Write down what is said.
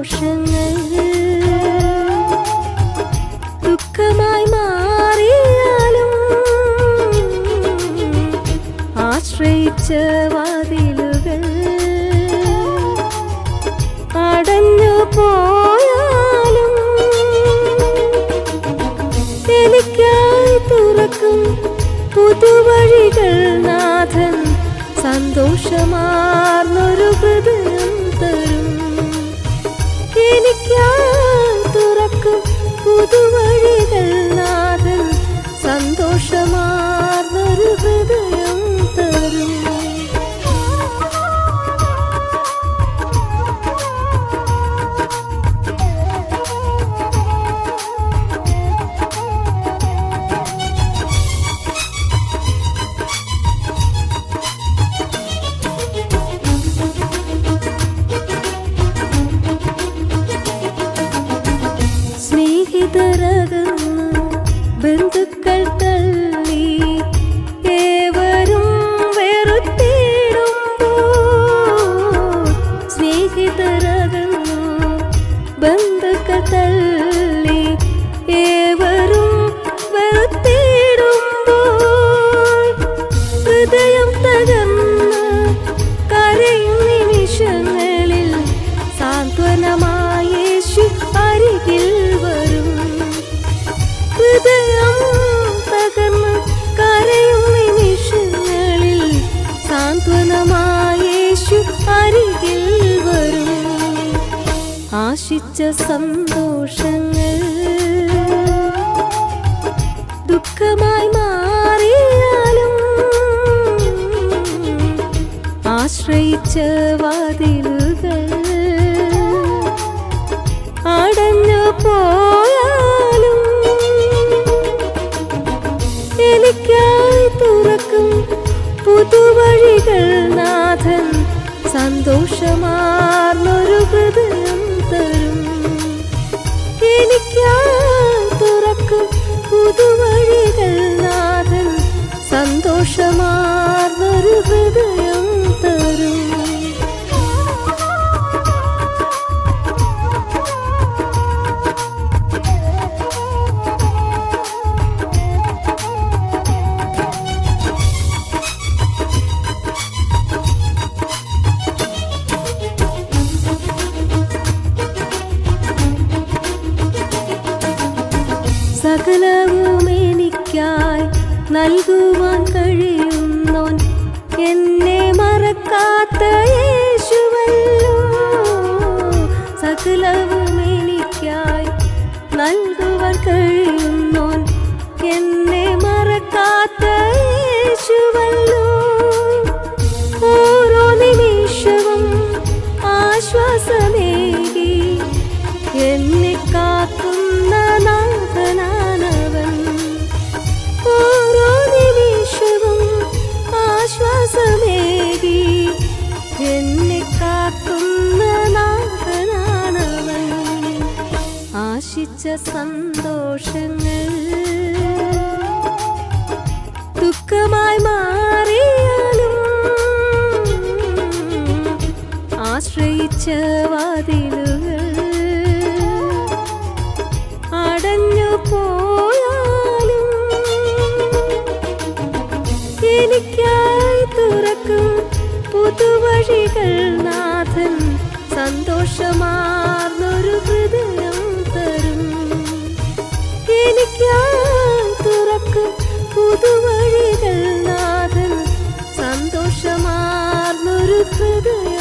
സന്തോഷങ്ങൾ ദുഃഖമായി മാറിയാലും ആശ്രയിച്ച വാതിലുകൾ അടഞ്ഞു പോയാലും എനിക്കായി തുറക്കും പുതുവഴികൾ നാഥൻ സന്തോഷമാർന്നൊരു ഹൃദയം തരും എനിക്കായി തുറക്കും പുതുവഴികൾ നാഥൻ സന്തോഷമാർന്നൊരു ഹൃദയം തരും സ്നേഹിതരകന്ന് ബന്ധുക്കൾ തള്ളി ഏവരും വെറുത്തിടുമ്പോൾ സ്നേഹിതരകന്നു ബന്ധുക്കൾ തള്ളി ഏവരും വെറുത്തിടുമ്പോൾ ഹൃദയം തകർന്ന് കരയും നിമിഷങ്ങളിൽ സാന്ത്വനമായ യേശു അരികിൽ വരും ഹൃദയം തകർന്ന് കരയും നിമിഷങ്ങളിൽ സാന്ത്വനമായ യേശു അരികിൽ വരും ആശിച്ച സന്തോഷങ്ങൾ ദുഃഖമായി മാറിയാലും ആശ്രയിച്ച വാതിലുകൾ അടഞ്ഞു പോയാലും എനിക്കായി തുറക്കും പുതുവഴികൾ നാഥൻ സന്തോഷമാർന്നൊരു ഹൃദയം തരും എനിക്കായി തുറക്കും പുതുവഴികൾ നാഥൻ സന്തോഷമാർന്നൊരു ഹൃദയം തരും സകലവും എനിക്കായി നൽകുവാൻ കഴിയുന്നോൻ എന്നെ മറക്കാത്ത യേശുവല്ലോ സകലവും എനിക്കായി നൽകുവാൻ കഴിയുന്നോൻ എന്നെ മറക്കാത്ത യേശുവല്ലോ ഓരോ നിമിഷവും ആശ്വാസമേകി എന്നെ കാക്കുന്ന നാഥനാനവൻ ഓരോ നിമിഷവും ആശ്വാസമേകി എന്നെ കാക്കുന്ന നാഥനാനവൻ ആശിച്ച സന്തോഷങ്ങൾ ദുഃഖമായി മാറിയാലും ആശ്രയിച്ച വാതിലുകൾ അടഞ്ഞു പോയാലും എനിക്കായി തുറക്കും പുതുവഴികൾ നാഥൻ സന്തോഷമാർന്നൊരു ഹൃദയം തരും എനിക്കായി തുറക്കും പുതുവഴികൾ നാഥൻ സന്തോഷമാർന്നൊരു ഹൃദയം